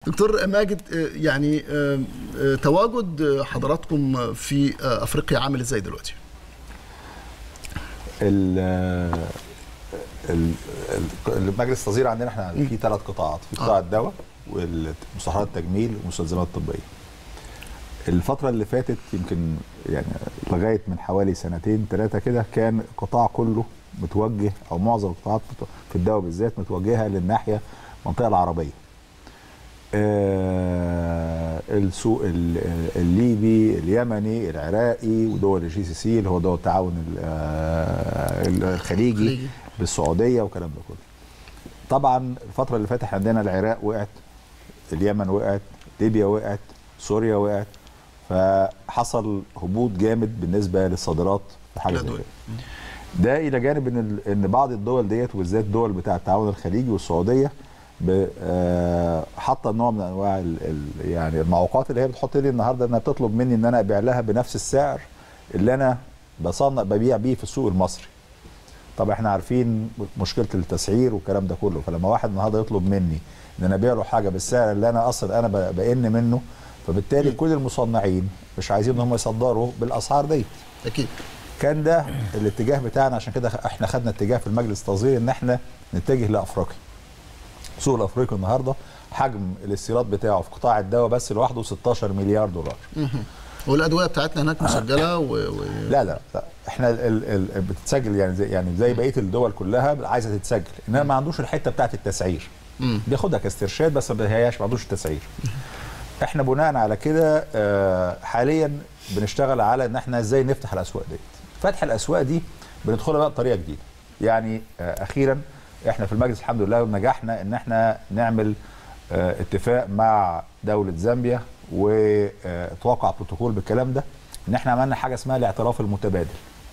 دكتور ماجد آه، يعني آه، آه، تواجد آه، حضراتكم في آه، افريقيا عامل ازاي دلوقتي؟ ال ال- ال- المجلس التصدير عندنا احنا في ثلاث قطاعات في قطاع الدواء ومستحضرات التجميل والمستلزمات الطبيه الفترة اللي فاتت يمكن يعني لغاية من حوالي سنتين ثلاثة كده كان القطاع كله متوجه أو معظم القطاعات في الدواء بالذات متوجهة للناحية المنطقة العربية. آه السوق ال- الليبي اليمني العراقي ودول الجي سي سي اللي هو دول التعاون ال- آه الخليجي الخليجي. بالسعودية والكلام ده كله. طبعا الفترة اللي فاتت عندنا العراق وقعت اليمن وقعت ليبيا وقعت سوريا وقعت فحصل هبوط جامد بالنسبه للصادرات في حاجه زي الأدوية. كده. ده الى جانب ان ال- ان بعض الدول ديت وبالذات الدول بتاع التعاون الخليجي والسعوديه ب- آه، حاطه نوع من انواع ال- ال- يعني المعوقات اللي هي بتحط لي النهارده انها بتطلب مني ان انا ابيع لها بنفس السعر اللي انا بصنع ببيع بيه في السوق المصري. طب احنا عارفين مشكله التسعير والكلام ده كله فلما واحد النهارده يطلب مني ان انا ابيع له حاجه بالسعر اللي انا اصلا انا ب- بئن منه فبالتالي كل المصنعين مش عايزين ان هم يصدروا بالاسعار دي اكيد كان ده الاتجاه بتاعنا عشان كده احنا خدنا اتجاه في المجلس التصديري ان احنا نتجه لافريقيا السوق الافريقي النهارده حجم الاستيراد بتاعه في قطاع الدواء بس لوحده 16 مليار دولار والادويه بتاعتنا هناك مسجله و... و... لا لا لا احنا ال ال بتتسجل يعني زي يعني زي بقيه الدول كلها عايزه تتسجل انما ما عندوش الحته بتاعت التسعير مم. بياخدها كاسترشاد بس ما هياش ما عندوش التسعير احنا بناء على كده آه، حاليا بنشتغل على ان احنا ازاي نفتح الاسواق دي فتح الاسواق دي بندخلها بقى بطريقه جديده يعني آه، اخيرا احنا في المجلس الحمد لله نجحنا ان احنا نعمل آه، اتفاق مع دوله زامبيا وتوقع بروتوكول بالكلام ده ان احنا عملنا حاجه اسمها الاعتراف المتبادل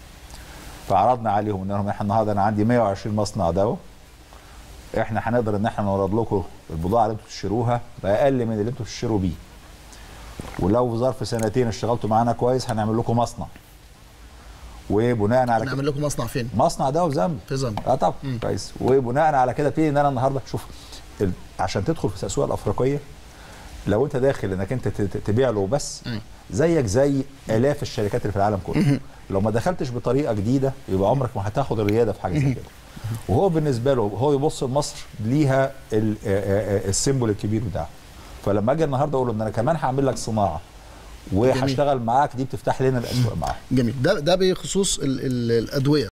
فعرضنا عليهم ان لهم احنا النهارده انا عندي 120 مصنع دواء احنا هنقدر ان احنا نورد لكم البضاعه اللي انتوا تشتروها باقل من اللي انتوا بتشتروا بيه ولو في ظرف سنتين اشتغلتوا معانا كويس هنعمل لكم مصنع وبناء على كده نعمل لكم مصنع فين؟ مصنع دواء في زامبيا في زامبيا اه طبعا كويس وبناء على كده ابتدي ان انا النهارده شوف ال- عشان تدخل في الاسواق الافريقيه لو انت داخل انك انت ت- ت- تبيع له بس زيك زي الاف الشركات اللي في العالم كله لو ما دخلتش بطريقه جديده يبقى عمرك ما هتاخد الرياده في حاجه زي كده وهو بالنسبه له هو يبص لمصر ليها ال- آه، آه، السيمبل الكبير بتاعه فلما اجي النهارده اقول له ان انا كمان هعمل لك صناعه وهشتغل معاك دي بتفتح لنا الاسواق معاهم جميل ده ده بخصوص ال... ال... الادويه